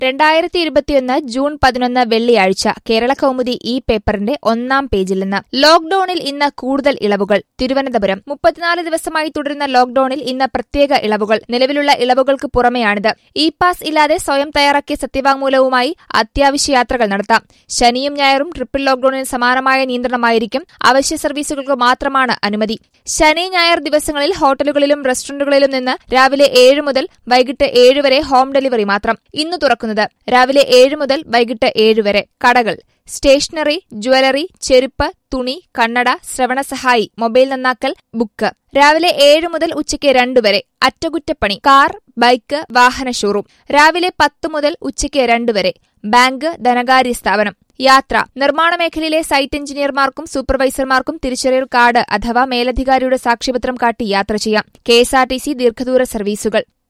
രണ്ടായിരത്തി ഇരുപത്തിയൊന്ന് ജൂൺ പതിനൊന്ന് വെള്ളിയാഴ്ച കേരള കൗമുദി ഈ പേപ്പറിന്റെ ഒന്നാം പേജിൽ നിന്ന് ലോക്ഡൌണിൽ ഇന്ന് കൂടുതൽ ഇളവുകൾ തിരുവനന്തപുരം മുപ്പത്തിനാല് ദിവസമായി തുടരുന്ന ലോക്ഡൌണിൽ ഇന്ന് പ്രത്യേക ഇളവുകൾ നിലവിലുള്ള ഇളവുകൾക്ക് പുറമെയാണിത് ഇ പാസ് ഇല്ലാതെ സ്വയം തയ്യാറാക്കിയ സത്യവാങ്മൂലവുമായി അത്യാവശ്യ യാത്രകൾ നടത്താം ശനിയും ഞായറും ട്രിപ്പിൾ ലോക്ഡൌണിന് സമാനമായ നിയന്ത്രണമായിരിക്കും അവശ്യ സർവീസുകൾക്ക് മാത്രമാണ് അനുമതി ശനി ഞായർ ദിവസങ്ങളിൽ ഹോട്ടലുകളിലും റെസ്റ്റോറന്റുകളിലും നിന്ന് രാവിലെ ഏഴ് മുതൽ വൈകിട്ട് ഏഴ് വരെ ഹോം ഡെലിവറി മാത്രം ഇന്ന് തുറക്കുന്നത് രാവിലെ ഏഴ് മുതൽ വൈകിട്ട് ഏഴ് വരെ കടകൾ സ്റ്റേഷനറി ജ്വല്ലറി ചെരുപ്പ് തുണി കണ്ണട ശ്രവണസഹായി മൊബൈൽ നന്നാക്കൽ ബുക്ക് രാവിലെ ഏഴ് മുതൽ ഉച്ചയ്ക്ക് രണ്ട് വരെ അറ്റകുറ്റപ്പണി കാർ ബൈക്ക് വാഹന ഷോറൂം രാവിലെ പത്ത് മുതൽ ഉച്ചയ്ക്ക് രണ്ട് വരെ ബാങ്ക് ധനകാര്യ സ്ഥാപനം യാത്ര നിർമ്മാണ മേഖലയിലെ സൈറ്റ് എഞ്ചിനീയർമാർക്കും സൂപ്പർവൈസർമാർക്കും തിരിച്ചറിയൽ കാർഡ് അഥവാ മേലധികാരിയുടെ സാക്ഷ്യപത്രം കാട്ടി യാത്ര ചെയ്യാം കെഎസ്ആർടിസി ദീർഘദൂര സർവീസുകൾ